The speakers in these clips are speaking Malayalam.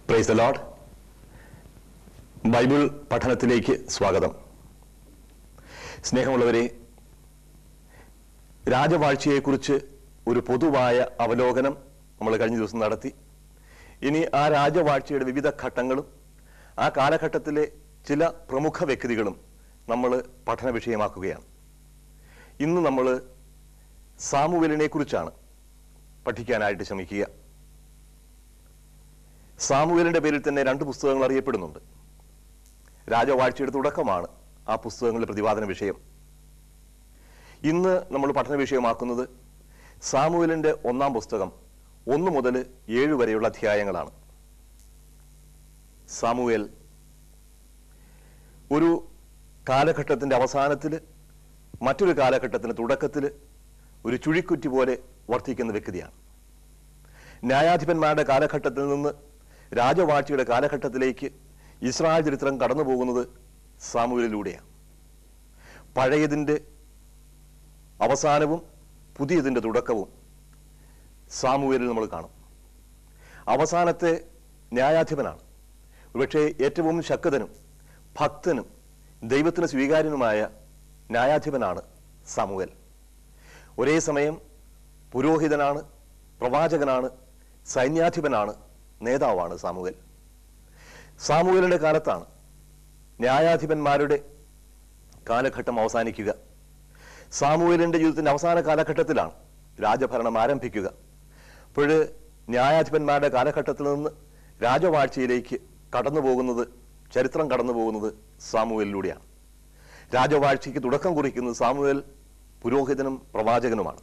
പ്രൈസ് ദ ലോഡ് ബൈബിൾ പഠനത്തിലേക്ക് സ്വാഗതം സ്നേഹമുള്ളവരെ രാജവാഴ്ചയെക്കുറിച്ച് ഒരു പൊതുവായ അവലോകനം നമ്മൾ കഴിഞ്ഞ ദിവസം നടത്തി ഇനി ആ രാജവാഴ്ചയുടെ വിവിധ ഘട്ടങ്ങളും ആ കാലഘട്ടത്തിലെ ചില പ്രമുഖ വ്യക്തികളും നമ്മൾ പഠന വിഷയമാക്കുകയാണ് ഇന്ന് നമ്മൾ സാമുവേലിനെ കുറിച്ചാണ് പഠിക്കാനായിട്ട് ശ്രമിക്കുക സാമുവേലിന്റെ പേരിൽ തന്നെ രണ്ട് പുസ്തകങ്ങൾ അറിയപ്പെടുന്നുണ്ട് രാജവാഴ്ചയുടെ തുടക്കമാണ് ആ പുസ്തകങ്ങളുടെ പ്രതിപാദന വിഷയം ഇന്ന് നമ്മൾ പഠന വിഷയമാക്കുന്നത് സാമുവേലിന്റെ ഒന്നാം പുസ്തകം ഒന്ന് മുതൽ ഏഴ് വരെയുള്ള അധ്യായങ്ങളാണ് സാമുവേൽ ഒരു കാലഘട്ടത്തിന്റെ അവസാനത്തിൽ മറ്റൊരു കാലഘട്ടത്തിന്റെ തുടക്കത്തിൽ ഒരു ചുഴിക്കുറ്റി പോലെ വർദ്ധിക്കുന്ന വ്യക്തിയാണ് ന്യായാധിപന്മാരുടെ കാലഘട്ടത്തിൽ നിന്ന് രാജവാഴ്ചയുടെ കാലഘട്ടത്തിലേക്ക് ഇസ്രായേൽ ചരിത്രം കടന്നു പോകുന്നത് സാമുവേലിലൂടെയാണ് പഴയതിൻ്റെ അവസാനവും പുതിയതിൻ്റെ തുടക്കവും സാമുവേലിൽ നമ്മൾ കാണും അവസാനത്തെ ന്യായാധിപനാണ് ഒരുപക്ഷെ ഏറ്റവും ശക്തനും ഭക്തനും ദൈവത്തിന് സ്വീകാര്യനുമായ ന്യായാധിപനാണ് സാമുവേൽ ഒരേ സമയം പുരോഹിതനാണ് പ്രവാചകനാണ് സൈന്യാധിപനാണ് നേതാവാണ് സാമുവേൽ സാമുവേലിന്റെ കാലത്താണ് ന്യായാധിപന്മാരുടെ കാലഘട്ടം അവസാനിക്കുക സാമുവേലിന്റെ ജീവിതത്തിന്റെ അവസാന കാലഘട്ടത്തിലാണ് രാജഭരണം ആരംഭിക്കുക അപ്പോൾ ന്യായാധിപന്മാരുടെ കാലഘട്ടത്തിൽ നിന്ന് രാജവാഴ്ചയിലേക്ക് കടന്നു പോകുന്നത് ചരിത്രം കടന്നു പോകുന്നത് സാമുവേലിലൂടെയാണ് രാജവാഴ്ചയ്ക്ക് തുടക്കം കുറിക്കുന്നത് സാമുവേൽ പുരോഹിതനും പ്രവാചകനുമാണ്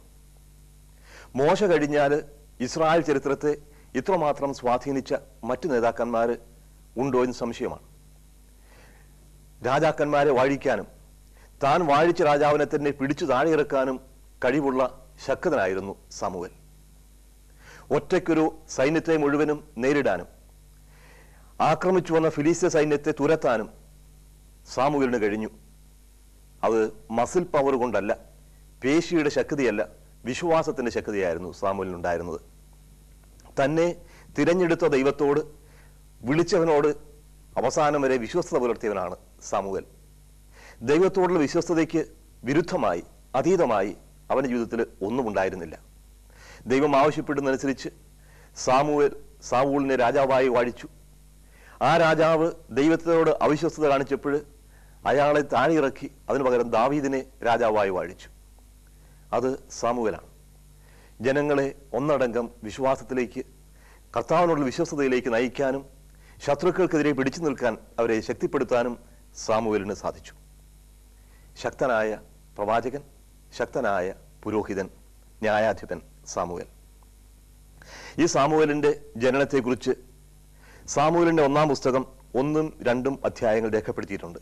മോശ കഴിഞ്ഞാൽ ഇസ്രായേൽ ചരിത്രത്തെ ഇത്രമാത്രം സ്വാധീനിച്ച മറ്റു നേതാക്കന്മാർ ഉണ്ടോ എന്ന് സംശയമാണ് രാജാക്കന്മാരെ വാഴിക്കാനും താൻ വാഴിച്ച രാജാവിനെ തന്നെ പിടിച്ചു താഴെയിറക്കാനും കഴിവുള്ള ശക്തനായിരുന്നു സാമുവൽ ഒറ്റയ്ക്കൊരു സൈന്യത്തെ മുഴുവനും നേരിടാനും ആക്രമിച്ചു വന്ന ഫിലിസ്തീയ സൈന്യത്തെ തുരത്താനും സാമുവലിന് കഴിഞ്ഞു അത് മസിൽ പവർ കൊണ്ടല്ല പേശിയുടെ ശക്തിയല്ല വിശ്വാസത്തിന്റെ ശക്തിയായിരുന്നു സാമുവലിനുണ്ടായിരുന്നത് തന്നെ തിരഞ്ഞെടുത്ത ദൈവത്തോട് വിളിച്ചവനോട് അവസാനം വരെ വിശ്വസ്തത പുലർത്തിയവനാണ് സാമുവൽ ദൈവത്തോടുള്ള വിശ്വസ്തതയ്ക്ക് വിരുദ്ധമായി അതീതമായി അവന്റെ ജീവിതത്തിൽ ഒന്നും ഉണ്ടായിരുന്നില്ല ദൈവം ആവശ്യപ്പെടുന്നതനുസരിച്ച് സാമുവൽ സാവൂളിനെ രാജാവായി വാഴിച്ചു ആ രാജാവ് ദൈവത്തിനോട് അവിശ്വസ്തത കാണിച്ചപ്പോൾ അയാളെ താഴെ ഇറക്കി അതിനു പകരം ദാവീദിനെ രാജാവായി വാഴിച്ചു അത് സാമുവലാണ് ജനങ്ങളെ ഒന്നടങ്കം വിശ്വാസത്തിലേക്ക് കർത്താവിനോടുള്ള വിശ്വസ്തതയിലേക്ക് നയിക്കാനും ശത്രുക്കൾക്കെതിരെ പിടിച്ചു നിൽക്കാൻ അവരെ ശക്തിപ്പെടുത്താനും സാമുവേലിന് സാധിച്ചു ശക്തനായ പ്രവാചകൻ ശക്തനായ പുരോഹിതൻ ന്യായാധിപൻ സാമുവേൽ ഈ സാമുവേലിന്റെ ജനനത്തെക്കുറിച്ച് സാമുവേലിന്റെ ഒന്നാം പുസ്തകം ഒന്നും രണ്ടും അധ്യായങ്ങൾ രേഖപ്പെടുത്തിയിട്ടുണ്ട്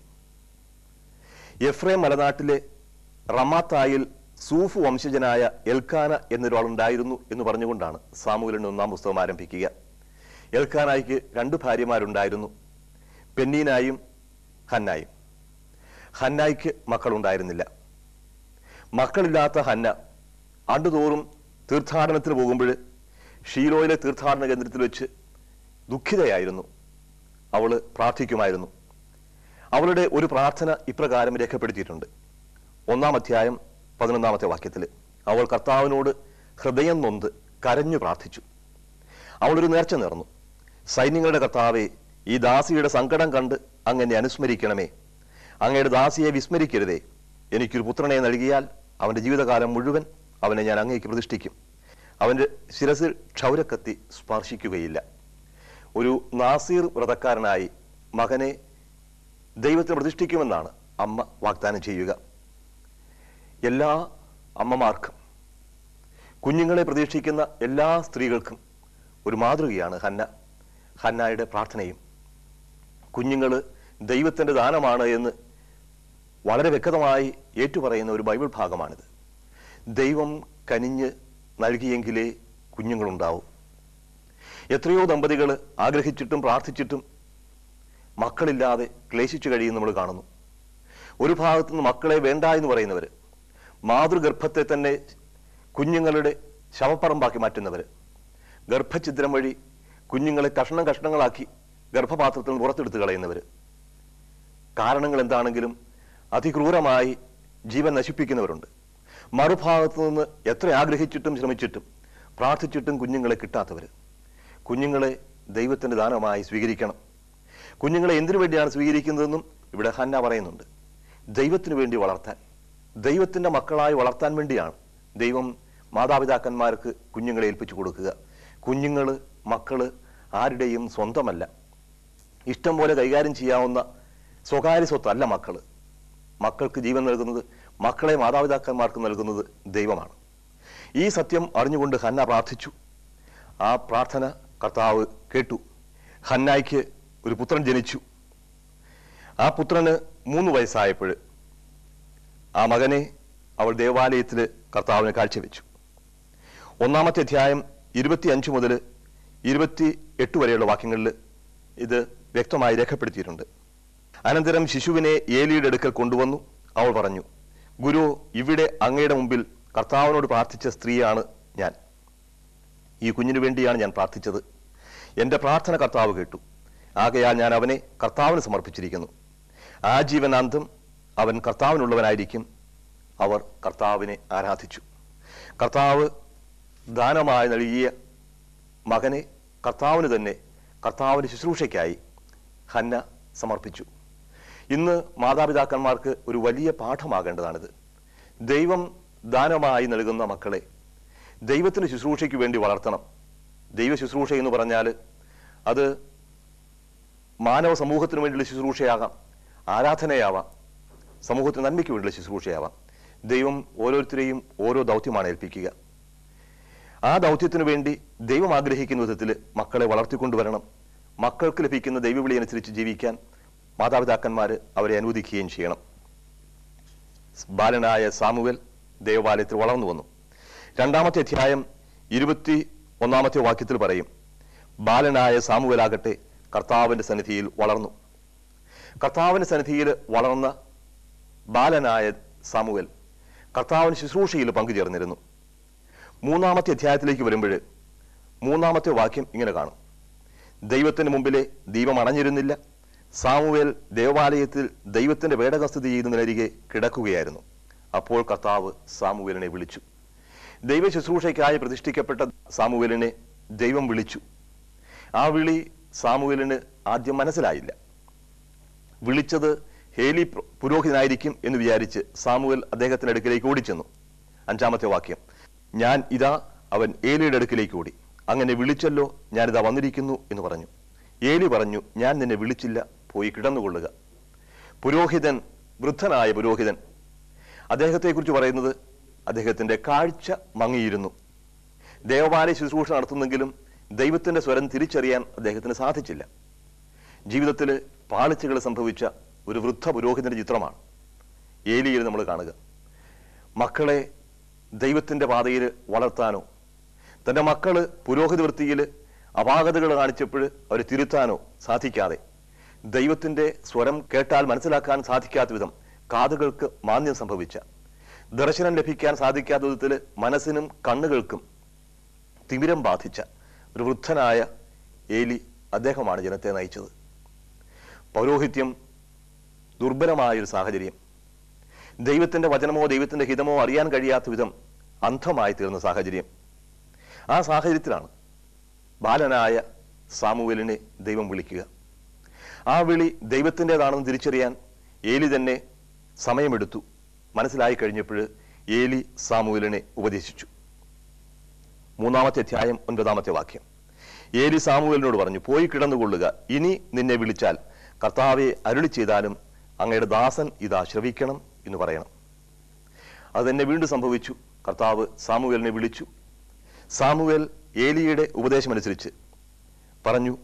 എഫ്രേം മലനാട്ടിലെ റമാത്തായിൽ സൂഫ് വംശജനായ എൽക്കാന എന്നൊരാളുണ്ടായിരുന്നു എന്ന് പറഞ്ഞുകൊണ്ടാണ് സാമുവേലിന്റെ ഒന്നാം പുസ്തകം ആരംഭിക്കുക എൽക്കാനായിക്ക് രണ്ട് ഭാര്യമാരുണ്ടായിരുന്നു പെന്നീനായും ഹന്നായും ഹന്നായിക്ക് മക്കളുണ്ടായിരുന്നില്ല മക്കളില്ലാത്ത ഹന്ന ആണ്ടുതോറും തീർത്ഥാടനത്തിന് പോകുമ്പോൾ ഷീലോയിലെ തീർത്ഥാടന കേന്ദ്രത്തിൽ വെച്ച് ദുഃഖിതയായിരുന്നു അവൾ പ്രാർത്ഥിക്കുമായിരുന്നു അവളുടെ ഒരു പ്രാർത്ഥന ഇപ്രകാരം രേഖപ്പെടുത്തിയിട്ടുണ്ട് ഒന്നാം അധ്യായം പതിനൊന്നാമത്തെ വാക്യത്തിൽ അവൾ കർത്താവിനോട് ഹൃദയം നൊന്ത് കരഞ്ഞു പ്രാർത്ഥിച്ചു അവളൊരു നേർച്ച നേർന്നു സൈന്യങ്ങളുടെ കർത്താവെ ഈ ദാസിയുടെ സങ്കടം കണ്ട് അങ്ങനെ അനുസ്മരിക്കണമേ അങ്ങയുടെ ദാസിയെ വിസ്മരിക്കരുതേ എനിക്കൊരു പുത്രനെ നൽകിയാൽ അവന്റെ ജീവിതകാലം മുഴുവൻ അവനെ ഞാൻ അങ്ങേക്ക് പ്രതിഷ്ഠിക്കും അവന്റെ ശിരസിൽ ക്ഷൗരക്കത്തി സ്പർശിക്കുകയില്ല ഒരു നാസീർ വ്രതക്കാരനായി മകനെ ദൈവത്തിന് പ്രതിഷ്ഠിക്കുമെന്നാണ് അമ്മ വാഗ്ദാനം ചെയ്യുക എല്ലാ അമ്മമാർക്കും കുഞ്ഞുങ്ങളെ പ്രതീക്ഷിക്കുന്ന എല്ലാ സ്ത്രീകൾക്കും ഒരു മാതൃകയാണ് ഹന്ന ഹന്നായുടെ പ്രാർത്ഥനയും കുഞ്ഞുങ്ങൾ ദൈവത്തിൻ്റെ ദാനമാണ് എന്ന് വളരെ വ്യക്തമായി ഏറ്റുപറയുന്ന ഒരു ബൈബിൾ ഭാഗമാണിത് ദൈവം കനിഞ്ഞ് നൽകിയെങ്കിലേ കുഞ്ഞുങ്ങളുണ്ടാവും എത്രയോ ദമ്പതികൾ ആഗ്രഹിച്ചിട്ടും പ്രാർത്ഥിച്ചിട്ടും മക്കളില്ലാതെ ക്ലേശിച്ചു കഴിയും നമ്മൾ കാണുന്നു ഒരു ഭാഗത്തുനിന്ന് മക്കളെ വേണ്ട എന്ന് പറയുന്നവർ മാതൃഗർഭത്തെ തന്നെ കുഞ്ഞുങ്ങളുടെ ശവപ്പറമ്പാക്കി മാറ്റുന്നവർ ഗർഭഛിദ്രം വഴി കുഞ്ഞുങ്ങളെ കഷ്ണം കഷ്ണങ്ങളാക്കി ഗർഭപാത്രത്തിൽ നിന്ന് പുറത്തെടുത്ത് കളയുന്നവർ കാരണങ്ങൾ എന്താണെങ്കിലും അതിക്രൂരമായി ജീവൻ നശിപ്പിക്കുന്നവരുണ്ട് മറുഭാഗത്തു നിന്ന് എത്ര ആഗ്രഹിച്ചിട്ടും ശ്രമിച്ചിട്ടും പ്രാർത്ഥിച്ചിട്ടും കുഞ്ഞുങ്ങളെ കിട്ടാത്തവർ കുഞ്ഞുങ്ങളെ ദൈവത്തിന്റെ ദാനമായി സ്വീകരിക്കണം കുഞ്ഞുങ്ങളെ എന്തിനു വേണ്ടിയാണ് സ്വീകരിക്കുന്നതെന്നും ഇവിടെ ഹന്ന പറയുന്നുണ്ട് ദൈവത്തിനു വേണ്ടി വളർത്താൻ ദൈവത്തിന്റെ മക്കളായി വളർത്താൻ വേണ്ടിയാണ് ദൈവം മാതാപിതാക്കന്മാർക്ക് കുഞ്ഞുങ്ങളെ ഏൽപ്പിച്ചു കൊടുക്കുക കുഞ്ഞുങ്ങള് മക്കള് ആരുടെയും സ്വന്തമല്ല ഇഷ്ടം പോലെ കൈകാര്യം ചെയ്യാവുന്ന സ്വകാര്യ സ്വത്തല്ല മക്കള് മക്കൾക്ക് ജീവൻ നൽകുന്നത് മക്കളെ മാതാപിതാക്കന്മാർക്ക് നൽകുന്നത് ദൈവമാണ് ഈ സത്യം അറിഞ്ഞുകൊണ്ട് ഹന്ന പ്രാർത്ഥിച്ചു ആ പ്രാർത്ഥന കർത്താവ് കേട്ടു ഹന്നായ്ക്ക് ഒരു പുത്രൻ ജനിച്ചു ആ പുത്രന് മൂന്ന് വയസ്സായപ്പോൾ ആ മകനെ അവൾ ദേവാലയത്തിൽ കർത്താവിന് കാഴ്ചവെച്ചു ഒന്നാമത്തെ അധ്യായം ഇരുപത്തി അഞ്ച് മുതൽ ഇരുപത്തി എട്ട് വരെയുള്ള വാക്യങ്ങളിൽ ഇത് വ്യക്തമായി രേഖപ്പെടുത്തിയിട്ടുണ്ട് അനന്തരം ശിശുവിനെ ഏലിയുടെ അടുക്കൽ കൊണ്ടുവന്നു അവൾ പറഞ്ഞു ഗുരു ഇവിടെ അങ്ങയുടെ മുമ്പിൽ കർത്താവിനോട് പ്രാർത്ഥിച്ച സ്ത്രീയാണ് ഞാൻ ഈ കുഞ്ഞിനു വേണ്ടിയാണ് ഞാൻ പ്രാർത്ഥിച്ചത് എൻ്റെ പ്രാർത്ഥന കർത്താവ് കേട്ടു ആകയാൽ ഞാൻ അവനെ കർത്താവിന് സമർപ്പിച്ചിരിക്കുന്നു ആജീവനാന്തം അവൻ കർത്താവിനുള്ളവനായിരിക്കും അവർ കർത്താവിനെ ആരാധിച്ചു കർത്താവ് ദാനമായി നൽകിയ മകനെ കർത്താവിന് തന്നെ കർത്താവിന് ശുശ്രൂഷയ്ക്കായി ഹന്ന സമർപ്പിച്ചു ഇന്ന് മാതാപിതാക്കന്മാർക്ക് ഒരു വലിയ പാഠമാകേണ്ടതാണിത് ദൈവം ദാനമായി നൽകുന്ന മക്കളെ ദൈവത്തിന് ശുശ്രൂഷയ്ക്ക് വേണ്ടി വളർത്തണം ദൈവ ശുശ്രൂഷ എന്ന് പറഞ്ഞാൽ അത് മാനവ സമൂഹത്തിന് വേണ്ടിയുള്ള ശുശ്രൂഷയാകാം ആരാധനയാവാം സമൂഹത്തിന് നന്മയ്ക്ക് വേണ്ടിയുള്ള ശുശ്രൂഷയാവാം ദൈവം ഓരോരുത്തരെയും ഓരോ ദൗത്യമാണ് ഏൽപ്പിക്കുക ആ ദൗത്യത്തിനു വേണ്ടി ദൈവം ആഗ്രഹിക്കുന്ന വിധത്തിൽ മക്കളെ വളർത്തിക്കൊണ്ടുവരണം മക്കൾക്ക് ലഭിക്കുന്ന ദൈവവിളി അനുസരിച്ച് ജീവിക്കാൻ മാതാപിതാക്കന്മാർ അവരെ അനുവദിക്കുകയും ചെയ്യണം ബാലനായ സാമുവൽ ദേവാലയത്തിൽ വളർന്നു വന്നു രണ്ടാമത്തെ അധ്യായം ഇരുപത്തി ഒന്നാമത്തെ വാക്യത്തിൽ പറയും ബാലനായ സാമുവലാകട്ടെ കർത്താവിന്റെ സന്നിധിയിൽ വളർന്നു കർത്താവിന്റെ സന്നിധിയിൽ വളർന്ന ബാലനായ സാമുവൽ കർത്താവിന് ശുശ്രൂഷയിൽ പങ്കുചേർന്നിരുന്നു മൂന്നാമത്തെ അധ്യായത്തിലേക്ക് വരുമ്പോൾ മൂന്നാമത്തെ വാക്യം ഇങ്ങനെ കാണും ദൈവത്തിന് മുമ്പിലെ ദീപം അണഞ്ഞിരുന്നില്ല സാമുവേൽ ദേവാലയത്തിൽ ദൈവത്തിന്റെ വേടകസ്ഥിതി ചെയ്ത് നിലരികെ കിടക്കുകയായിരുന്നു അപ്പോൾ കർത്താവ് സാമുവേലിനെ വിളിച്ചു ദൈവ ശുശ്രൂഷയ്ക്കായി പ്രതിഷ്ഠിക്കപ്പെട്ട സാമുവേലിനെ ദൈവം വിളിച്ചു ആ വിളി സാമുവേലിന് ആദ്യം മനസ്സിലായില്ല വിളിച്ചത് ഹേലി പ്ര- പുരോഹിതനായിരിക്കും എന്ന് വിചാരിച്ച് സാമുവൽ അദ്ദേഹത്തിന്റെ അടുക്കിലേക്ക് ഓടിച്ചെന്നു അഞ്ചാമത്തെ വാക്യം ഞാൻ ഇതാ അവൻ ഏലിയുടെ അടുക്കിലേക്ക് ഓടി അങ്ങനെ വിളിച്ചല്ലോ ഞാനിതാ വന്നിരിക്കുന്നു എന്ന് പറഞ്ഞു ഏലി പറഞ്ഞു ഞാൻ നിന്നെ വിളിച്ചില്ല പോയി കിടന്നുകൊള്ളുക പുരോഹിതൻ വൃദ്ധനായ പുരോഹിതൻ അദ്ദേഹത്തെക്കുറിച്ച് പറയുന്നത് അദ്ദേഹത്തിന്റെ കാഴ്ച മങ്ങിയിരുന്നു ദേവാലയ ശുശ്രൂഷ നടത്തുന്നെങ്കിലും ദൈവത്തിന്റെ സ്വരം തിരിച്ചറിയാൻ അദ്ദേഹത്തിന് സാധിച്ചില്ല ജീവിതത്തിൽ പാളിച്ചകൾ സംഭവിച്ച ഒരു വൃദ്ധ പുരോഹിതന്റെ ചിത്രമാണ് ഏലിയിൽ നമ്മൾ കാണുക മക്കളെ ദൈവത്തിന്റെ പാതയിൽ വളർത്താനോ തന്റെ മക്കള് പുരോഹിത വൃത്തിയിൽ അപാകതകൾ കാണിച്ചപ്പോൾ അവരെ തിരുത്താനോ സാധിക്കാതെ ദൈവത്തിന്റെ സ്വരം കേട്ടാൽ മനസ്സിലാക്കാൻ സാധിക്കാത്ത വിധം കാതുകൾക്ക് മാന്യം സംഭവിച്ച ദർശനം ലഭിക്കാൻ സാധിക്കാത്ത വിധത്തിൽ മനസ്സിനും കണ്ണുകൾക്കും തിമിരം ബാധിച്ച ഒരു വൃദ്ധനായ ഏലി അദ്ദേഹമാണ് ജനത്തെ നയിച്ചത് പൗരോഹിത്യം ദുർബലമായ ഒരു സാഹചര്യം ദൈവത്തിന്റെ വചനമോ ദൈവത്തിന്റെ ഹിതമോ അറിയാൻ കഴിയാത്ത വിധം അന്ധമായി തീർന്ന സാഹചര്യം ആ സാഹചര്യത്തിലാണ് ബാലനായ സാമുവേലിനെ ദൈവം വിളിക്കുക ആ വിളി ദൈവത്തിൻ്റെതാണെന്ന് തിരിച്ചറിയാൻ ഏലി തന്നെ സമയമെടുത്തു മനസ്സിലായി കഴിഞ്ഞപ്പോൾ ഏലി സാമുവേലിനെ ഉപദേശിച്ചു മൂന്നാമത്തെ അധ്യായം ഒൻപതാമത്തെ വാക്യം ഏലി സാമുവേലിനോട് പറഞ്ഞു പോയി കിടന്നുകൊള്ളുക ഇനി നിന്നെ വിളിച്ചാൽ കർത്താവെ അരുളി ചെയ്താലും അങ്ങയുടെ ദാസൻ ഇതാ ശ്രവിക്കണം എന്ന് പറയണം അത് തന്നെ വീണ്ടും സംഭവിച്ചു കർത്താവ് സാമുവേലിനെ വിളിച്ചു സാമുവേൽ ഏലിയുടെ ഉപദേശമനുസരിച്ച് പറഞ്ഞു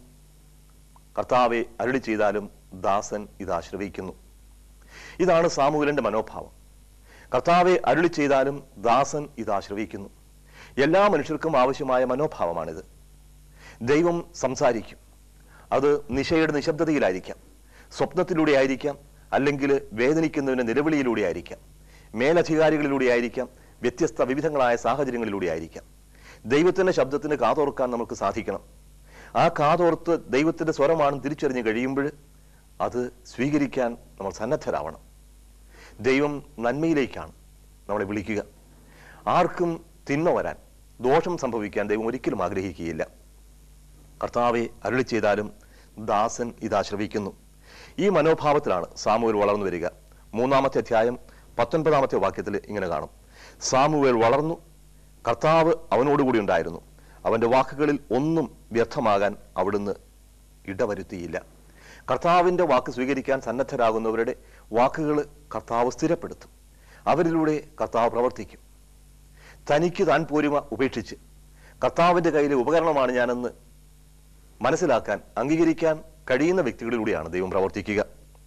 കർത്താവെ അരുളി ചെയ്താലും ദാസൻ ഇത് ആശ്രയിക്കുന്നു ഇതാണ് സാമുവേലിന്റെ മനോഭാവം കർത്താവെ അരുളി ചെയ്താലും ദാസൻ ഇത് ആശ്രയിക്കുന്നു എല്ലാ മനുഷ്യർക്കും ആവശ്യമായ മനോഭാവമാണിത് ദൈവം സംസാരിക്കും അത് നിശയുടെ നിശബ്ദതയിലായിരിക്കാം സ്വപ്നത്തിലൂടെ ആയിരിക്കാം അല്ലെങ്കിൽ വേദനിക്കുന്നതിന്റെ നിലവിളിയിലൂടെ ആയിരിക്കാം മേലധികാരികളിലൂടെ ആയിരിക്കാം വ്യത്യസ്ത വിവിധങ്ങളായ സാഹചര്യങ്ങളിലൂടെ ആയിരിക്കാം ദൈവത്തിന്റെ ശബ്ദത്തിന് കാതോർക്കാൻ നമുക്ക് സാധിക്കണം ആ കാതോർത്ത് ദൈവത്തിന്റെ സ്വരമാണെന്ന് തിരിച്ചറിഞ്ഞ് കഴിയുമ്പോൾ അത് സ്വീകരിക്കാൻ നമ്മൾ സന്നദ്ധരാവണം ദൈവം നന്മയിലേക്കാണ് നമ്മളെ വിളിക്കുക ആർക്കും തിന്മ വരാൻ ദോഷം സംഭവിക്കാൻ ദൈവം ഒരിക്കലും ആഗ്രഹിക്കുകയില്ല കർത്താവെ അരുളി ചെയ്താലും ദാസൻ ഇതാ ശ്രവിക്കുന്നു ഈ മനോഭാവത്തിലാണ് സാമുവേൽ വളർന്നു വരിക മൂന്നാമത്തെ അധ്യായം പത്തൊൻപതാമത്തെ വാക്യത്തിൽ ഇങ്ങനെ കാണും സാമുവേൽ വളർന്നു കർത്താവ് അവനോടുകൂടി ഉണ്ടായിരുന്നു അവന്റെ വാക്കുകളിൽ ഒന്നും വ്യർത്ഥമാകാൻ അവിടുന്ന് ഇടവരുത്തിയില്ല കർത്താവിന്റെ വാക്ക് സ്വീകരിക്കാൻ സന്നദ്ധരാകുന്നവരുടെ വാക്കുകൾ കർത്താവ് സ്ഥിരപ്പെടുത്തും അവരിലൂടെ കർത്താവ് പ്രവർത്തിക്കും തനിക്ക് താൻ പോരുമ ഉപേക്ഷിച്ച് കർത്താവിന്റെ കയ്യിലെ ഉപകരണമാണ് ഞാനെന്ന് മനസ്സിലാക്കാൻ അംഗീകരിക്കാൻ കഴിയുന്ന വ്യക്തികളിലൂടെയാണ് ദൈവം പ്രവർത്തിക്കുക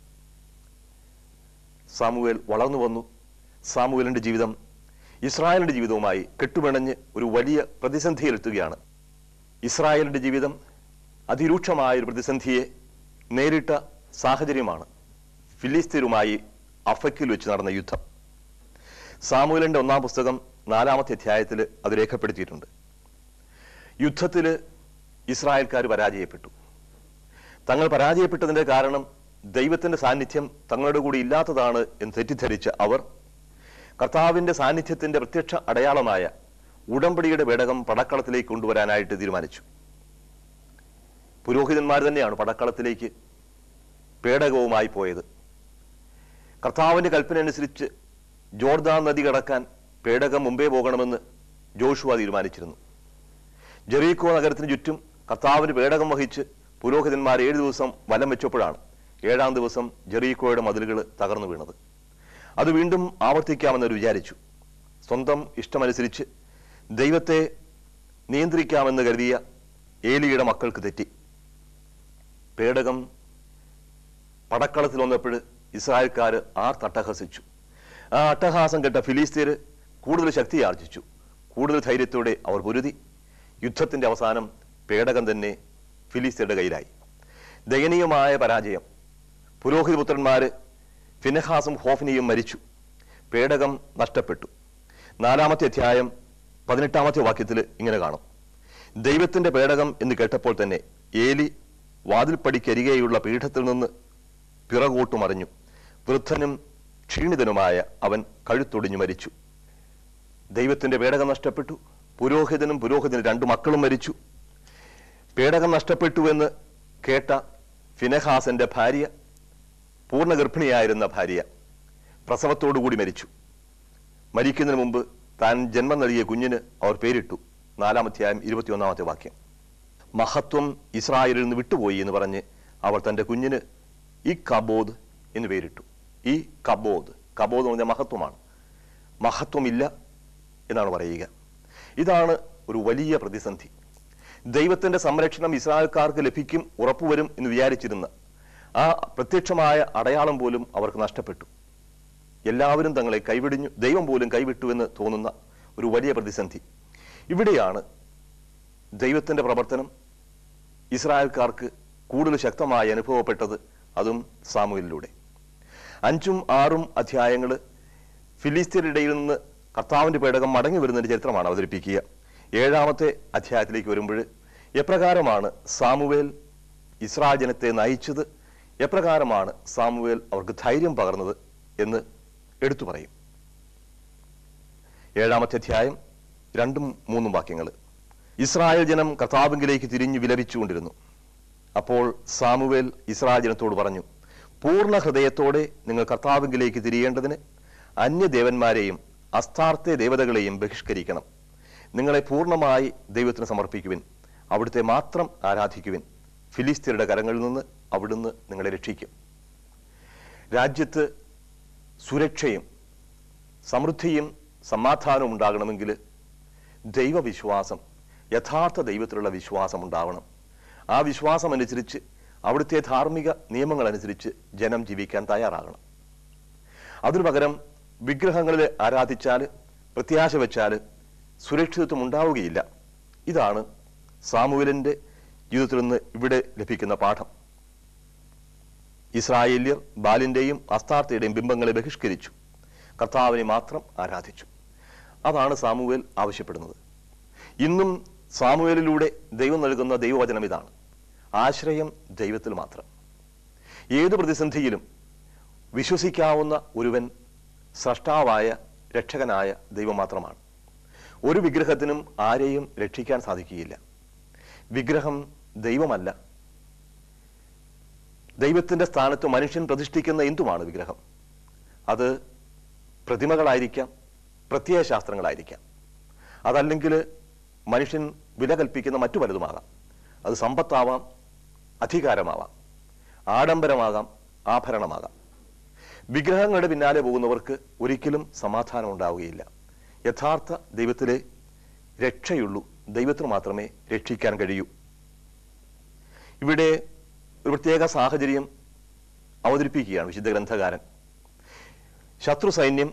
സാമുവേൽ വളർന്നു വന്നു സാമുവേലിന്റെ ജീവിതം ഇസ്രായേലിന്റെ ജീവിതവുമായി കെട്ടുപിണഞ്ഞ് ഒരു വലിയ പ്രതിസന്ധിയിലെത്തുകയാണ് ഇസ്രായേലിന്റെ ജീവിതം അതിരൂക്ഷമായ ഒരു പ്രതിസന്ധിയെ നേരിട്ട സാഹചര്യമാണ് ഫിലിസ്തീനുമായി അഫക്കിൽ വെച്ച് നടന്ന യുദ്ധം സാമുവേലിന്റെ ഒന്നാം പുസ്തകം നാലാമത്തെ അധ്യായത്തിൽ അത് രേഖപ്പെടുത്തിയിട്ടുണ്ട് യുദ്ധത്തിൽ ഇസ്രായേൽക്കാർ പരാജയപ്പെട്ടു തങ്ങൾ പരാജയപ്പെട്ടതിന്റെ കാരണം ദൈവത്തിന്റെ സാന്നിധ്യം തങ്ങളുടെ കൂടി ഇല്ലാത്തതാണ് എന്ന് തെറ്റിദ്ധരിച്ച അവർ കർത്താവിന്റെ സാന്നിധ്യത്തിന്റെ പ്രത്യക്ഷ അടയാളമായ ഉടമ്പടിയുടെ പേടകം പടക്കളത്തിലേക്ക് കൊണ്ടുവരാനായിട്ട് തീരുമാനിച്ചു പുരോഹിതന്മാർ തന്നെയാണ് പടക്കളത്തിലേക്ക് പേടകവുമായി പോയത് കർത്താവിന്റെ കൽപ്പന അനുസരിച്ച് ജോർദാൻ നദി കടക്കാൻ പേടകം മുമ്പേ പോകണമെന്ന് ജോഷുവ തീരുമാനിച്ചിരുന്നു ജെറീക്കോ നഗരത്തിന് ചുറ്റും കർത്താവിന് പേടകം വഹിച്ച് പുരോഹിതന്മാർ ഏഴ് ദിവസം വലം വെച്ചപ്പോഴാണ് ഏഴാം ദിവസം ജെറീക്കോയുടെ മതിലുകൾ തകർന്നു വീണത് അത് വീണ്ടും ആവർത്തിക്കാമെന്ന് വിചാരിച്ചു സ്വന്തം ഇഷ്ടമനുസരിച്ച് ദൈവത്തെ നിയന്ത്രിക്കാമെന്ന് കരുതിയ ഏലിയുടെ മക്കൾക്ക് തെറ്റി പേടകം പടക്കളത്തിൽ വന്നപ്പോൾ ഇസ്രായേൽക്കാർ ആർ തട്ടഹസിച്ചു ആ അട്ടഹാസം കേട്ട ഫിലിസ്തീർ കൂടുതൽ ശക്തി ആർജിച്ചു കൂടുതൽ ധൈര്യത്തോടെ അവർ പൊരുതി യുദ്ധത്തിന്റെ അവസാനം പേടകം തന്നെ ഫിലിസ്തീരുടെ കയ്യിലായി ദയനീയമായ പരാജയം പുരോഹിതപുത്രന്മാര് ഫിനഹാസും ഹോഫിനിയും മരിച്ചു പേടകം നഷ്ടപ്പെട്ടു നാലാമത്തെ അധ്യായം പതിനെട്ടാമത്തെ വാക്യത്തിൽ ഇങ്ങനെ കാണും ദൈവത്തിന്റെ പേടകം എന്ന് കേട്ടപ്പോൾ തന്നെ ഏലി വാതിൽപ്പടിക്കരികെയുള്ള പീഠത്തിൽ നിന്ന് പിറകോട്ടു മറിഞ്ഞു വൃദ്ധനും ക്ഷീണിതനുമായ അവൻ കഴുത്തൊടിഞ്ഞു മരിച്ചു ദൈവത്തിന്റെ പേടകം നഷ്ടപ്പെട്ടു പുരോഹിതനും പുരോഹിതനും രണ്ടു മക്കളും മരിച്ചു പേടകം നഷ്ടപ്പെട്ടു എന്ന് കേട്ട ഫിനഹാസന്റെ ഭാര്യ പൂർണ്ണ ഗർഭിണിയായിരുന്ന ഭാര്യ പ്രസവത്തോടുകൂടി മരിച്ചു മരിക്കുന്നതിന് മുമ്പ് താൻ ജന്മം നൽകിയ കുഞ്ഞിന് അവർ പേരിട്ടു നാലാമധ്യായം ഇരുപത്തിയൊന്നാമത്തെ വാക്യം മഹത്വം ഇസ്രായേലിൽ നിന്ന് വിട്ടുപോയി എന്ന് പറഞ്ഞ് അവൾ തന്റെ കുഞ്ഞിന് ഈ കബോദ് എന്ന് പേരിട്ടു ഈ കബോദ് കബോദ് എന്ന് പറഞ്ഞാൽ മഹത്വമാണ് മഹത്വമില്ല എന്നാണ് പറയുക ഇതാണ് ഒരു വലിയ പ്രതിസന്ധി ദൈവത്തിന്റെ സംരക്ഷണം ഇസ്രായേൽക്കാർക്ക് ലഭിക്കും ഉറപ്പുവരും എന്ന് വിചാരിച്ചിരുന്ന ആ പ്രത്യക്ഷമായ അടയാളം പോലും അവർക്ക് നഷ്ടപ്പെട്ടു എല്ലാവരും തങ്ങളെ കൈവിടിഞ്ഞു ദൈവം പോലും കൈവിട്ടു എന്ന് തോന്നുന്ന ഒരു വലിയ പ്രതിസന്ധി ഇവിടെയാണ് ദൈവത്തിന്റെ പ്രവർത്തനം ഇസ്രായേൽക്കാർക്ക് കൂടുതൽ ശക്തമായി അനുഭവപ്പെട്ടത് അതും സാമുവിലൂടെ അഞ്ചും ആറും അധ്യായങ്ങൾ ഫിലിസ്തീനിടയിൽ നിന്ന് കർത്താവിന്റെ പേടകം മടങ്ങി വരുന്നതിന്റെ ചരിത്രമാണ് അവതരിപ്പിക്കുക ഏഴാമത്തെ അധ്യായത്തിലേക്ക് വരുമ്പോൾ എപ്രകാരമാണ് സാമുവേൽ ഇസ്രായേൽ ജനത്തെ നയിച്ചത് എപ്രകാരമാണ് സാമുവേൽ അവർക്ക് ധൈര്യം പകർന്നത് എന്ന് എടുത്തു പറയും ഏഴാമത്തെ അധ്യായം രണ്ടും മൂന്നും വാക്യങ്ങൾ ഇസ്രായേൽ ജനം കർത്താവിങ്കിലേക്ക് തിരിഞ്ഞു വിലപിച്ചുകൊണ്ടിരുന്നു അപ്പോൾ സാമുവേൽ ഇസ്രായേൽ ജനത്തോട് പറഞ്ഞു പൂർണ്ണ ഹൃദയത്തോടെ നിങ്ങൾ കർത്താവിങ്കിലേക്ക് തിരിയേണ്ടതിന് അന്യദേവന്മാരെയും അസ്ഥാർത്ഥ ദേവതകളെയും ബഹിഷ്കരിക്കണം നിങ്ങളെ പൂർണ്ണമായി ദൈവത്തിന് സമർപ്പിക്കുവിൻ അവിടുത്തെ മാത്രം ആരാധിക്കുവിൻ ഫിലിസ്തീനയുടെ കരങ്ങളിൽ നിന്ന് അവിടുന്ന് നിങ്ങളെ രക്ഷിക്കും രാജ്യത്ത് സുരക്ഷയും സമൃദ്ധിയും സമാധാനവും ഉണ്ടാകണമെങ്കിൽ ദൈവവിശ്വാസം യഥാർത്ഥ ദൈവത്തിലുള്ള വിശ്വാസം ഉണ്ടാവണം ആ വിശ്വാസം അനുസരിച്ച് അവിടുത്തെ ധാർമ്മിക നിയമങ്ങൾ അനുസരിച്ച് ജനം ജീവിക്കാൻ തയ്യാറാകണം അതിനു പകരം വിഗ്രഹങ്ങളിൽ ആരാധിച്ചാൽ പ്രത്യാശ വെച്ചാൽ സുരക്ഷിതത്വം ഉണ്ടാവുകയില്ല ഇതാണ് സാമുവലിന്റെ ജീവിതത്തിൽ നിന്ന് ഇവിടെ ലഭിക്കുന്ന പാഠം ഇസ്രായേല്യർ ബാലിന്റെയും അസ്ഥാർത്ഥയുടെയും ബിംബങ്ങളെ ബഹിഷ്കരിച്ചു കർത്താവിനെ മാത്രം ആരാധിച്ചു അതാണ് സാമുവേൽ ആവശ്യപ്പെടുന്നത് ഇന്നും സാമുവേലിലൂടെ ദൈവം നൽകുന്ന ദൈവവചനം ഇതാണ് ആശ്രയം ദൈവത്തിൽ മാത്രം ഏത് പ്രതിസന്ധിയിലും വിശ്വസിക്കാവുന്ന ഒരുവൻ സ്രഷ്ടാവായ രക്ഷകനായ ദൈവം മാത്രമാണ് ഒരു വിഗ്രഹത്തിനും ആരെയും രക്ഷിക്കാൻ സാധിക്കുകയില്ല വിഗ്രഹം ദൈവമല്ല ദൈവത്തിന്റെ സ്ഥാനത്ത് മനുഷ്യൻ പ്രതിഷ്ഠിക്കുന്ന എന്തുമാണ് വിഗ്രഹം അത് പ്രതിമകളായിരിക്കാം പ്രത്യയ ശാസ്ത്രങ്ങളായിരിക്കാം അതല്ലെങ്കിൽ മനുഷ്യൻ വില കൽപ്പിക്കുന്ന മറ്റു പലതുമാകാം അത് സമ്പത്താവാം അധികാരമാവാം ആഡംബരമാകാം ആഭരണമാകാം വിഗ്രഹങ്ങളുടെ പിന്നാലെ പോകുന്നവർക്ക് ഒരിക്കലും സമാധാനം ഉണ്ടാവുകയില്ല യഥാർത്ഥ ദൈവത്തിലെ രക്ഷയുള്ളൂ ദൈവത്തിന് മാത്രമേ രക്ഷിക്കാൻ കഴിയൂ ഇവിടെ ഒരു പ്രത്യേക സാഹചര്യം അവതരിപ്പിക്കുകയാണ് വിശുദ്ധ ഗ്രന്ഥകാരൻ ശത്രു സൈന്യം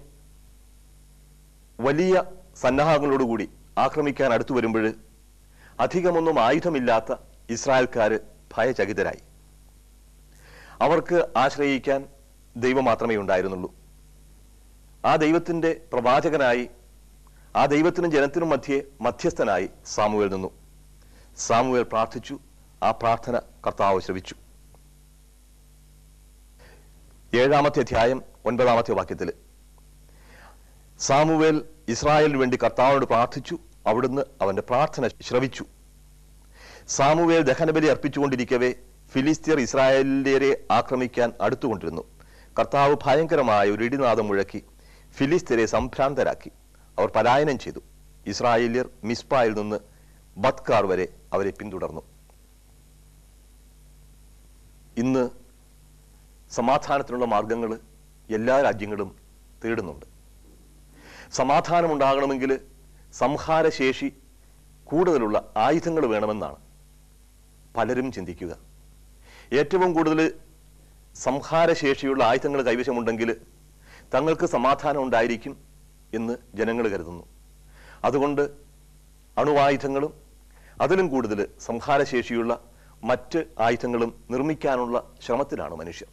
വലിയ സന്നാഹങ്ങളോടുകൂടി ആക്രമിക്കാൻ അടുത്തു വരുമ്പോൾ അധികമൊന്നും ആയുധമില്ലാത്ത ഇസ്രായേൽക്കാര് ഭയചകിതരായി അവർക്ക് ആശ്രയിക്കാൻ ദൈവം മാത്രമേ ഉണ്ടായിരുന്നുള്ളൂ ആ ദൈവത്തിന്റെ പ്രവാചകനായി ആ ദൈവത്തിനും ജനത്തിനും മധ്യേ മധ്യസ്ഥനായി സാമുവേൽ നിന്നു സാമുവേൽ പ്രാർത്ഥിച്ചു ആ പ്രാർത്ഥന കർത്താവ് ശ്രവിച്ചു ഏഴാമത്തെ അധ്യായം ഒൻപതാമത്തെ വാക്യത്തിൽ സാമുവേൽ ഇസ്രായേലിന് വേണ്ടി കർത്താവിനോട് പ്രാർത്ഥിച്ചു അവിടുന്ന് അവന്റെ പ്രാർത്ഥന ശ്രവിച്ചു സാമുവേൽ ദഹനബലി അർപ്പിച്ചുകൊണ്ടിരിക്കവേ ഫിലിസ്തീർ ഇസ്രായേലിയരെ ആക്രമിക്കാൻ അടുത്തുകൊണ്ടിരുന്നു കർത്താവ് ഭയങ്കരമായ ഒരു ഇടിനാദം മുഴക്കി ഫിലിസ്തീരെ സംഭ്രാന്തരാക്കി അവർ പലായനം ചെയ്തു ഇസ്രായേലിയർ മിസ്പായിൽ നിന്ന് ബത്കാർ വരെ അവരെ പിന്തുടർന്നു ഇന്ന് സമാധാനത്തിനുള്ള മാർഗങ്ങൾ എല്ലാ രാജ്യങ്ങളും തേടുന്നുണ്ട് സമാധാനം ഉണ്ടാകണമെങ്കിൽ സംഹാരശേഷി കൂടുതലുള്ള ആയുധങ്ങൾ വേണമെന്നാണ് പലരും ചിന്തിക്കുക ഏറ്റവും കൂടുതൽ സംഹാരശേഷിയുള്ള ആയുധങ്ങൾ കൈവശമുണ്ടെങ്കിൽ തങ്ങൾക്ക് സമാധാനം ഉണ്ടായിരിക്കും എന്ന് ജനങ്ങൾ കരുതുന്നു അതുകൊണ്ട് അണുവായുധങ്ങളും അതിലും കൂടുതൽ സംഹാരശേഷിയുള്ള മറ്റ് ആയുധങ്ങളും നിർമ്മിക്കാനുള്ള ശ്രമത്തിലാണ് മനുഷ്യർ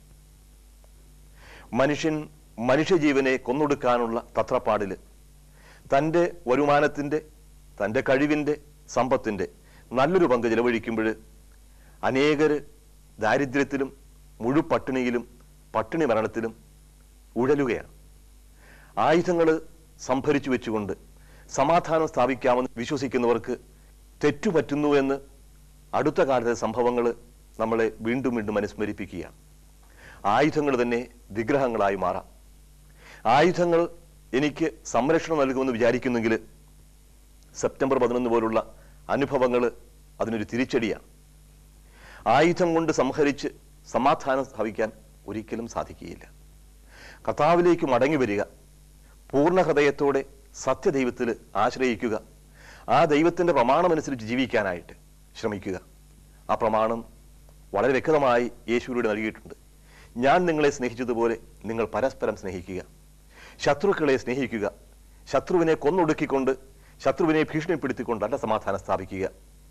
മനുഷ്യൻ മനുഷ്യജീവനെ കൊന്നൊടുക്കാനുള്ള തത്രപ്പാടിൽ തൻ്റെ വരുമാനത്തിൻ്റെ തൻ്റെ കഴിവിൻ്റെ സമ്പത്തിൻ്റെ നല്ലൊരു പങ്ക് ചെലവഴിക്കുമ്പോൾ അനേകര് ദാരിദ്ര്യത്തിലും മുഴുപട്ടിണിയിലും പട്ടിണി മരണത്തിലും ഉഴലുകയാണ് ആയുധങ്ങൾ സംഭരിച്ചു വെച്ചുകൊണ്ട് സമാധാനം സ്ഥാപിക്കാമെന്ന് വിശ്വസിക്കുന്നവർക്ക് തെറ്റുപറ്റുന്നു എന്ന് അടുത്ത കാലത്തെ സംഭവങ്ങൾ നമ്മളെ വീണ്ടും വീണ്ടും അനുസ്മരിപ്പിക്കുകയാണ് ആയുധങ്ങൾ തന്നെ വിഗ്രഹങ്ങളായി മാറാം ആയുധങ്ങൾ എനിക്ക് സംരക്ഷണം നൽകുമെന്ന് വിചാരിക്കുന്നെങ്കിൽ സെപ്റ്റംബർ പതിനൊന്ന് പോലുള്ള അനുഭവങ്ങൾ അതിനൊരു തിരിച്ചടിയാണ് ആയുധം കൊണ്ട് സംഹരിച്ച് സമാധാനം സ്ഥാപിക്കാൻ ഒരിക്കലും സാധിക്കുകയില്ല കർത്താവിലേക്ക് മടങ്ങി വരിക പൂർണ്ണ ഹൃദയത്തോടെ സത്യദൈവത്തിൽ ആശ്രയിക്കുക ആ ദൈവത്തിന്റെ പ്രമാണമനുസരിച്ച് ജീവിക്കാനായിട്ട് ശ്രമിക്കുക ആ പ്രമാണം വളരെ വ്യക്തമായി യേശുവിലൂടെ നൽകിയിട്ടുണ്ട് ഞാൻ നിങ്ങളെ സ്നേഹിച്ചതുപോലെ നിങ്ങൾ പരസ്പരം സ്നേഹിക്കുക ശത്രുക്കളെ സ്നേഹിക്കുക ശത്രുവിനെ കൊന്നൊടുക്കിക്കൊണ്ട് ശത്രുവിനെ ഭീഷണിപ്പെടുത്തിക്കൊണ്ടല്ല സമാധാനം സ്ഥാപിക്കുക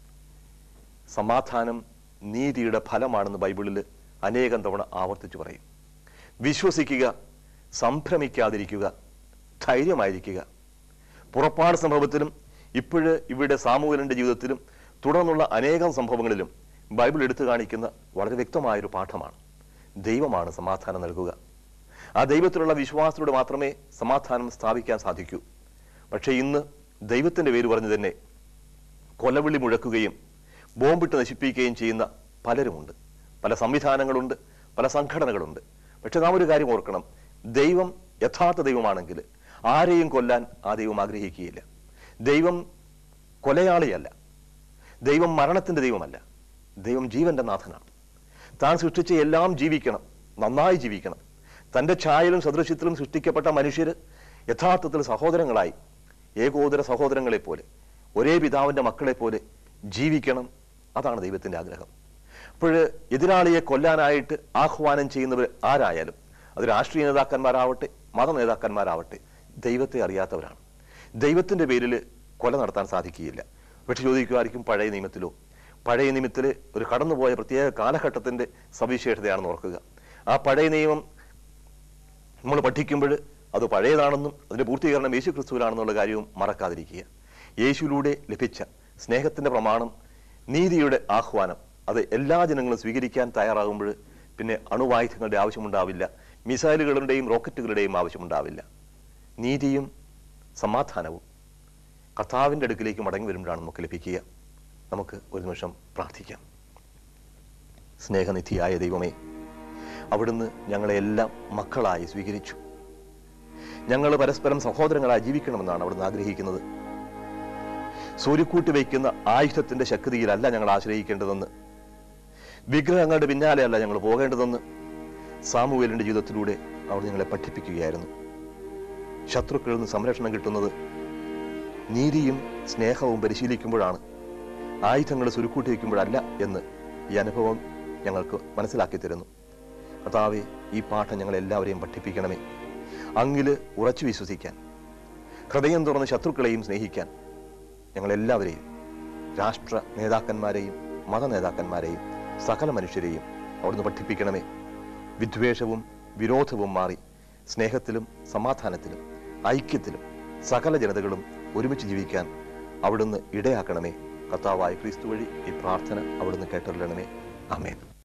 സമാധാനം നീതിയുടെ ഫലമാണെന്ന് ബൈബിളിൽ അനേകം തവണ ആവർത്തിച്ചു പറയും വിശ്വസിക്കുക സംഭ്രമിക്കാതിരിക്കുക ധൈര്യമായിരിക്കുക പുറപ്പാട് സംഭവത്തിലും ഇപ്പോഴ് ഇവിടെ സാമൂഹലിന്റെ ജീവിതത്തിലും തുടർന്നുള്ള അനേകം സംഭവങ്ങളിലും ബൈബിൾ എടുത്തു കാണിക്കുന്ന വളരെ വ്യക്തമായൊരു പാഠമാണ് ദൈവമാണ് സമാധാനം നൽകുക ആ ദൈവത്തിലുള്ള വിശ്വാസത്തിലൂടെ മാത്രമേ സമാധാനം സ്ഥാപിക്കാൻ സാധിക്കൂ പക്ഷേ ഇന്ന് ദൈവത്തിന്റെ പേര് പറഞ്ഞു തന്നെ കൊലവിളി മുഴക്കുകയും ബോംബിട്ട് നശിപ്പിക്കുകയും ചെയ്യുന്ന പലരുമുണ്ട് പല സംവിധാനങ്ങളുണ്ട് പല സംഘടനകളുണ്ട് പക്ഷെ നാം ഒരു കാര്യം ഓർക്കണം ദൈവം യഥാർത്ഥ ദൈവമാണെങ്കിൽ ആരെയും കൊല്ലാൻ ആ ദൈവം ആഗ്രഹിക്കുകയില്ല ദൈവം കൊലയാളിയല്ല ദൈവം മരണത്തിന്റെ ദൈവമല്ല ദൈവം ജീവന്റെ നാഥനാണ് താൻ സൃഷ്ടിച്ച എല്ലാം ജീവിക്കണം നന്നായി ജീവിക്കണം തന്റെ ഛായയിലും സദൃശ്യത്തിലും സൃഷ്ടിക്കപ്പെട്ട മനുഷ്യർ യഥാർത്ഥത്തിൽ സഹോദരങ്ങളായി ഏകോദര സഹോദരങ്ങളെ പോലെ ഒരേ പിതാവിന്റെ മക്കളെ പോലെ ജീവിക്കണം അതാണ് ദൈവത്തിന്റെ ആഗ്രഹം അപ്പോൾ എതിരാളിയെ കൊല്ലാനായിട്ട് ആഹ്വാനം ചെയ്യുന്നവർ ആരായാലും അത് രാഷ്ട്രീയ നേതാക്കന്മാരാവട്ടെ മത നേതാക്കന്മാരാവട്ടെ ദൈവത്തെ അറിയാത്തവരാണ് ദൈവത്തിന്റെ പേരിൽ കൊല നടത്താൻ സാധിക്കുകയില്ല പക്ഷെ ചോദിക്കുമായിരിക്കും പഴയ നിയമത്തിലോ പഴയ നിയമത്തിൽ ഒരു കടന്നുപോയ പ്രത്യേക കാലഘട്ടത്തിന്റെ സവിശേഷതയാണെന്ന് ഓർക്കുക ആ പഴയ നിയമം നമ്മൾ പഠിക്കുമ്പോൾ അത് പഴയതാണെന്നും അതിന്റെ പൂർത്തീകരണം യേശു ക്രിസ്തുവിലാണെന്നുള്ള കാര്യവും മറക്കാതിരിക്കുക യേശുവിലൂടെ ലഭിച്ച സ്നേഹത്തിന്റെ പ്രമാണം നീതിയുടെ ആഹ്വാനം അത് എല്ലാ ജനങ്ങളും സ്വീകരിക്കാൻ തയ്യാറാകുമ്പോൾ പിന്നെ അണുവായുധങ്ങളുടെ ആവശ്യമുണ്ടാവില്ല മിസൈലുകളുടെയും റോക്കറ്റുകളുടെയും ആവശ്യമുണ്ടാവില്ല നീതിയും സമാധാനവും കർത്താവിൻ്റെ അടുക്കിലേക്ക് മടങ്ങി വരുമ്പോഴാണ് നമുക്ക് ലഭിക്കുക നമുക്ക് ഒരു നിമിഷം പ്രാർത്ഥിക്കാം സ്നേഹനിധിയായ ദൈവമേ അവിടുന്ന് ഞങ്ങളെല്ലാം മക്കളായി സ്വീകരിച്ചു ഞങ്ങൾ പരസ്പരം സഹോദരങ്ങളായി ജീവിക്കണമെന്നാണ് അവിടുന്ന് ആഗ്രഹിക്കുന്നത് സൂര്യക്കൂട്ടി വയ്ക്കുന്ന ആയുധത്തിന്റെ ശക്തിയിലല്ല ഞങ്ങൾ ആശ്രയിക്കേണ്ടതെന്ന് വിഗ്രഹങ്ങളുടെ പിന്നാലെയല്ല ഞങ്ങൾ പോകേണ്ടതെന്ന് സാമുവേലിന്റെ ജീവിതത്തിലൂടെ അവർ ഞങ്ങളെ പഠിപ്പിക്കുകയായിരുന്നു ശത്രുക്കളിൽ നിന്ന് സംരക്ഷണം കിട്ടുന്നത് നീതിയും സ്നേഹവും പരിശീലിക്കുമ്പോഴാണ് ആയുധങ്ങൾ സുരുക്കൂട്ടി വയ്ക്കുമ്പോഴല്ല എന്ന് ഈ അനുഭവം ഞങ്ങൾക്ക് മനസ്സിലാക്കി തരുന്നു കർത്താവെ ഈ പാഠം ഞങ്ങൾ എല്ലാവരെയും പഠിപ്പിക്കണമേ അങ്ങില് ഉറച്ചു വിശ്വസിക്കാൻ ഹൃദയം തുറന്ന് ശത്രുക്കളെയും സ്നേഹിക്കാൻ ഞങ്ങളെല്ലാവരെയും രാഷ്ട്ര നേതാക്കന്മാരെയും മത നേതാക്കന്മാരെയും സകല മനുഷ്യരെയും അവിടുന്ന് പഠിപ്പിക്കണമേ വിദ്വേഷവും വിരോധവും മാറി സ്നേഹത്തിലും സമാധാനത്തിലും ഐക്യത്തിലും സകല ജനതകളും ഒരുമിച്ച് ജീവിക്കാൻ അവിടുന്ന് ഇടയാക്കണമേ കർത്താവായ ക്രിസ്തു വഴി ഈ പ്രാർത്ഥന അവിടുന്ന് കേട്ടറിയണമേ അമേൻ